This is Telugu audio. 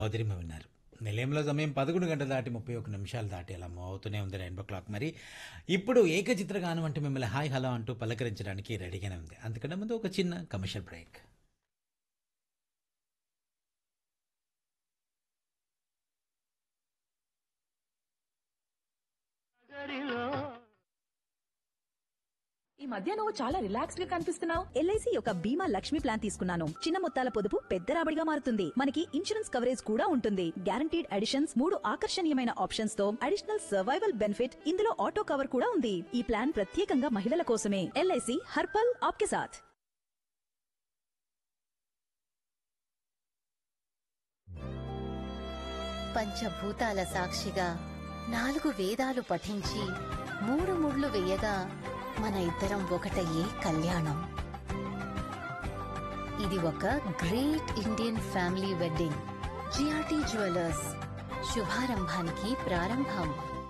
మధురిమ విన్నారు నిలయంలో సమయం పదకొండు గంటల దాటి ముప్పై ఒక నిమిషాలు దాటి అలా మూవ్ అవుతూనే ఉంది రెయిన్బో క్లాక్ మరి ఇప్పుడు ఏకచిత్ర గానం అంటే మిమ్మల్ని హాయ్ హలో అంటూ పలకరించడానికి రెడీగానే ఉంది అందుకనే ముందు ఒక చిన్న కమర్షియల్ బ్రేక్ ఈ మధ్య నువ్వు చాలా రిలాక్స్డ్ గా కనిపిస్తున్నావు ఎల్ఐసి యొక్క బీమా లక్ష్మి ప్లాన్ తీసుకున్నాను చిన్న మొత్తాల పొదుపు పెద్ద రాబడిగా మారుతుంది మనకి ఇన్సూరెన్స్ కవరేజ్ కూడా ఉంటుంది గ్యారంటీడ్ అడిషన్స్ మూడు ఆకర్షణీయమైన ఆప్షన్స్ తో అడిషనల్ సర్వైవల్ బెనిఫిట్ ఇందులో ఆటో కవర్ కూడా ఉంది ఈ ప్లాన్ ప్రత్యేకంగా మహిళల కోసమే ఎల్ఐసి హర్పల్ ఆప్కే సాథ్ పంచభూతాల సాక్షిగా నాలుగు వేదాలు పఠించి మూడు ముళ్ళు వేయగా మన ఇద్దరం ఒకటయ్యే కళ్యాణం ఇది ఒక great Indian family wedding G R T jewellers శుభారంభానికి ప్రారంభం